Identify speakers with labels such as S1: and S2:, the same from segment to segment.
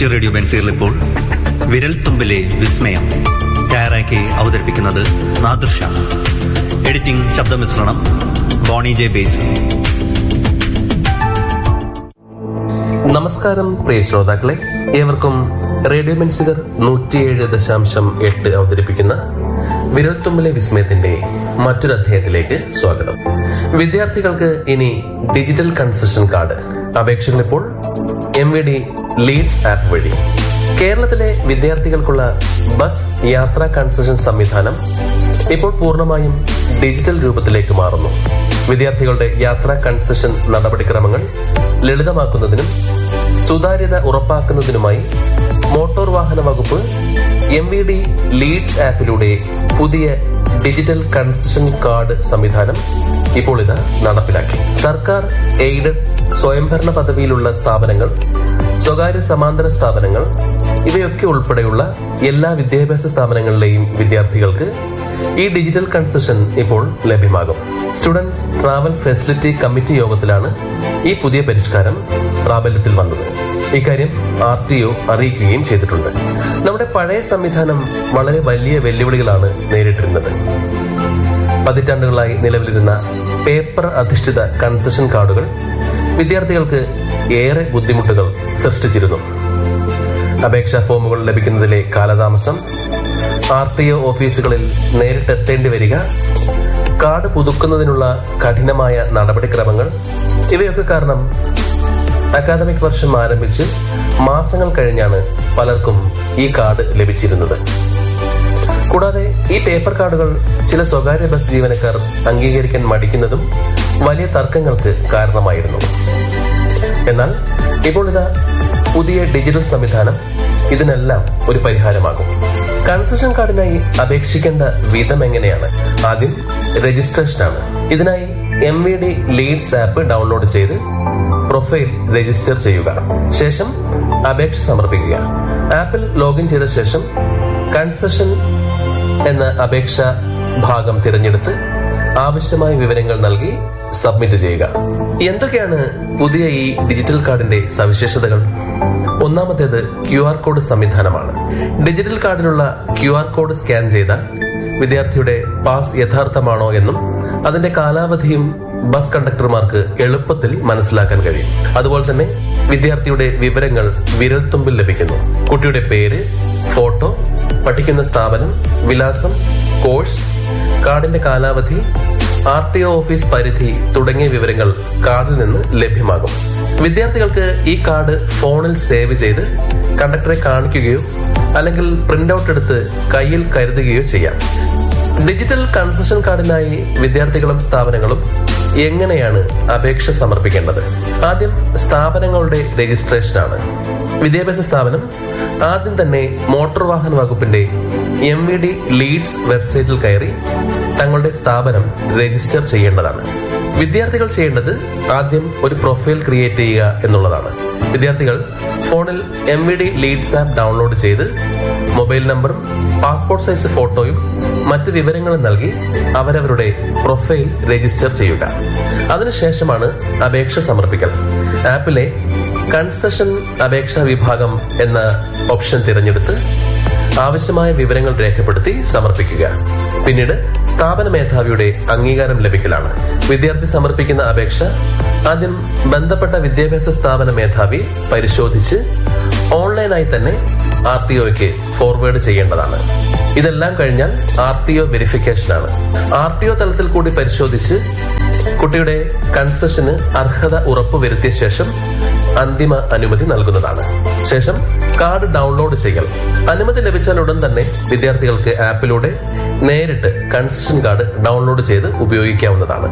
S1: കൊച്ചു റേഡിയോ ബെൻസീറിൽ ഇപ്പോൾ വിരൽ തുമ്പിലെ വിസ്മയം തയ്യാറാക്കി അവതരിപ്പിക്കുന്നത് നാദൃഷ എഡിറ്റിംഗ് ശബ്ദമിശ്രണം ബോണി ജെ ബേസ്
S2: നമസ്കാരം പ്രിയ ശ്രോതാക്കളെ ഏവർക്കും റേഡിയോ മെൻസിഗർ നൂറ്റിയേഴ് ദശാംശം എട്ട് അവതരിപ്പിക്കുന്ന വിരൽത്തുമ്പിലെ വിസ്മയത്തിന്റെ മറ്റൊരു അധ്യായത്തിലേക്ക് സ്വാഗതം വിദ്യാർത്ഥികൾക്ക് ഇനി ഡിജിറ്റൽ കൺസെഷൻ കാർഡ് അപേക്ഷകൾ ഇപ്പോൾ M V D leads app വഴി കേരളത്തിലെ വിദ്യാർത്ഥികൾക്കുള്ള ബസ് യാത്രാ കൺസെഷൻ സംവിധാനം ഇപ്പോൾ പൂർണ്ണമായും ഡിജിറ്റൽ രൂപത്തിലേക്ക് മാറുന്നു വിദ്യാർത്ഥികളുടെ യാത്രാ കൺസെഷൻ നടപടിക്രമങ്ങൾ ലളിതമാക്കുന്നതിനും സുതാര്യത ഉറപ്പാക്കുന്നതിനുമായി മോട്ടോർ വാഹന വകുപ്പ് എം വി ഡി ലീഡ്സ് ആപ്പിലൂടെ പുതിയ ഡിജിറ്റൽ കൺസെഷൻ കാർഡ് സംവിധാനം ഇപ്പോൾ ഇത് നടപ്പിലാക്കി സർക്കാർ എയ്ഡഡ് സ്വയംഭരണ പദവിയിലുള്ള സ്ഥാപനങ്ങൾ സ്വകാര്യ സമാന്തര സ്ഥാപനങ്ങൾ ഇവയൊക്കെ ഉൾപ്പെടെയുള്ള എല്ലാ വിദ്യാഭ്യാസ സ്ഥാപനങ്ങളിലെയും വിദ്യാർത്ഥികൾക്ക് ഈ ഡിജിറ്റൽ കൺസെഷൻ ഇപ്പോൾ ലഭ്യമാകും സ്റ്റുഡൻസ് ട്രാവൽ ഫെസിലിറ്റി കമ്മിറ്റി യോഗത്തിലാണ് ഈ പുതിയ പരിഷ്കാരം പ്രാബല്യത്തിൽ വന്നത് ഇക്കാര്യം ആർ ടി ഒ അറിയിക്കുകയും ചെയ്തിട്ടുണ്ട് നമ്മുടെ പഴയ സംവിധാനം വളരെ വലിയ വെല്ലുവിളികളാണ് നേരിട്ടിരുന്നത് പതിറ്റാണ്ടുകളായി നിലവിലിരുന്ന പേപ്പർ അധിഷ്ഠിത കൺസെഷൻ കാർഡുകൾ വിദ്യാർത്ഥികൾക്ക് ഏറെ ബുദ്ധിമുട്ടുകൾ സൃഷ്ടിച്ചിരുന്നു അപേക്ഷാ ഫോമുകൾ ലഭിക്കുന്നതിലെ കാലതാമസം ആർ ടി ഒ ഓഫീസുകളിൽ നേരിട്ടെത്തേണ്ടി വരിക കാർഡ് പുതുക്കുന്നതിനുള്ള കഠിനമായ നടപടിക്രമങ്ങൾ ഇവയൊക്കെ കാരണം അക്കാദമിക് വർഷം ആരംഭിച്ച് മാസങ്ങൾ കഴിഞ്ഞാണ് പലർക്കും ഈ കാർഡ് ലഭിച്ചിരുന്നത് കൂടാതെ ഈ പേപ്പർ കാർഡുകൾ ചില സ്വകാര്യ ബസ് ജീവനക്കാർ അംഗീകരിക്കാൻ മടിക്കുന്നതും വലിയ തർക്കങ്ങൾക്ക് കാരണമായിരുന്നു എന്നാൽ ഇപ്പോൾ ഇതാ പുതിയ ഡിജിറ്റൽ സംവിധാനം ഇതിനെല്ലാം ഒരു പരിഹാരമാകും കൺസെഷൻ കാർഡിനായി അപേക്ഷിക്കേണ്ട വിധം എങ്ങനെയാണ് ആദ്യം രജിസ്ട്രേഷനാണ് ഇതിനായി M V D leads app download ചെയ്ത് പ്രൊഫൈൽ രജിസ്റ്റർ ചെയ്യുക ശേഷം അപേക്ഷ സമർപ്പിക്കുക ആപ്പിൽ ലോഗിൻ ചെയ്ത ശേഷം കൺസെഷൻ എന്ന അപേക്ഷ ഭാഗം തിരഞ്ഞെടുത്ത് ആവശ്യമായ വിവരങ്ങൾ നൽകി സബ്മിറ്റ് ചെയ്യുക എന്തൊക്കെയാണ് പുതിയ ഈ ഡിജിറ്റൽ കാർഡിന്റെ സവിശേഷതകൾ ഒന്നാമത്തേത് ക്യു ആർ കോഡ് സംവിധാനമാണ് ഡിജിറ്റൽ കാർഡിലുള്ള ക്യു ആർ കോഡ് സ്കാൻ ചെയ്താൽ വിദ്യാർത്ഥിയുടെ പാസ് യഥാർത്ഥമാണോ എന്നും അതിന്റെ കാലാവധിയും ബസ് കണ്ടക്ടർമാർക്ക് എളുപ്പത്തിൽ മനസ്സിലാക്കാൻ കഴിയും അതുപോലെ തന്നെ വിദ്യാർത്ഥിയുടെ വിവരങ്ങൾ വിരൽത്തുമ്പിൽ ലഭിക്കുന്നു കുട്ടിയുടെ പേര് ഫോട്ടോ പഠിക്കുന്ന സ്ഥാപനം വിലാസം കോഴ്സ് കാർഡിന്റെ കാലാവധി ആർ ടി ഒ ഓഫീസ് പരിധി തുടങ്ങിയ വിവരങ്ങൾ കാർഡിൽ നിന്ന് ലഭ്യമാകും വിദ്യാർത്ഥികൾക്ക് ഈ കാർഡ് ഫോണിൽ സേവ് ചെയ്ത് കണ്ടക്ടറെ കാണിക്കുകയോ അല്ലെങ്കിൽ പ്രിന്റ് ഔട്ട് എടുത്ത് കയ്യിൽ കരുതുകയോ ചെയ്യാം ഡിജിറ്റൽ കൺസെഷൻ കാർഡിനായി വിദ്യാർത്ഥികളും സ്ഥാപനങ്ങളും എങ്ങനെയാണ് അപേക്ഷ സമർപ്പിക്കേണ്ടത് ആദ്യം സ്ഥാപനങ്ങളുടെ രജിസ്ട്രേഷനാണ് വിദ്യാഭ്യാസ സ്ഥാപനം ആദ്യം തന്നെ മോട്ടോർ വാഹന വകുപ്പിന്റെ എം വി ഡി ലീഡ്സ് വെബ്സൈറ്റിൽ കയറി തങ്ങളുടെ സ്ഥാപനം രജിസ്റ്റർ ചെയ്യേണ്ടതാണ് വിദ്യാർത്ഥികൾ ചെയ്യേണ്ടത് ആദ്യം ഒരു പ്രൊഫൈൽ ക്രിയേറ്റ് ചെയ്യുക എന്നുള്ളതാണ് വിദ്യാർത്ഥികൾ ഫോണിൽ M V D leads app download ചെയ്ത് മൊബൈൽ നമ്പറും പാസ്പോർട്ട് സൈസ് ഫോട്ടോയും മറ്റ് വിവരങ്ങളും നൽകി അവരവരുടെ പ്രൊഫൈൽ രജിസ്റ്റർ ചെയ്യുക അതിനുശേഷമാണ് അപേക്ഷ സമർപ്പിക്കൽ ആപ്പിലെ കൺസെഷൻ അപേക്ഷാ വിഭാഗം എന്ന ഓപ്ഷൻ തിരഞ്ഞെടുത്ത് ആവശ്യമായ വിവരങ്ങൾ രേഖപ്പെടുത്തി സമർപ്പിക്കുക പിന്നീട് സ്ഥാപന മേധാവിയുടെ അംഗീകാരം ലഭിക്കലാണ് വിദ്യാർത്ഥി സമർപ്പിക്കുന്ന അപേക്ഷ ആദ്യം ബന്ധപ്പെട്ട വിദ്യാഭ്യാസ സ്ഥാപന മേധാവി പരിശോധിച്ച് ഓൺലൈനായി തന്നെ ആർ ടി ഒക്ക് ഫോർവേഡ് ചെയ്യേണ്ടതാണ് ഇതെല്ലാം കഴിഞ്ഞാൽ ആർ ടി ഒ വെരിഫിക്കേഷനാണ് ആർ ടി ഒ തലത്തിൽ കൂടി പരിശോധിച്ച് കുട്ടിയുടെ കൺസെഷന് അർഹത ഉറപ്പുവരുത്തിയ ശേഷം അന്തിമ അനുമതി നൽകുന്നതാണ് ശേഷം കാർഡ് ഡൗൺലോഡ് ചെയ്യൽ അനുമതി ലഭിച്ചാൽ ഉടൻ തന്നെ വിദ്യാർത്ഥികൾക്ക് ആപ്പിലൂടെ നേരിട്ട് കൺസെഷൻ കാർഡ് ഡൗൺലോഡ് ചെയ്ത് ഉപയോഗിക്കാവുന്നതാണ്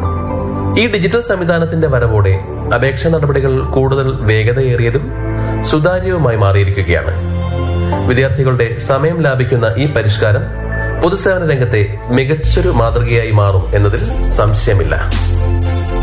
S2: ഈ ഡിജിറ്റൽ സംവിധാനത്തിന്റെ വരവോടെ അപേക്ഷാ നടപടികൾ കൂടുതൽ വേഗതയേറിയതും സുതാര്യവുമായി മാറിയിരിക്കുകയാണ് വിദ്യാർത്ഥികളുടെ സമയം ലാഭിക്കുന്ന ഈ പരിഷ്കാരം പൊതുസേവന രംഗത്തെ മികച്ചൊരു മാതൃകയായി മാറും എന്നതിൽ സംശയമില്ല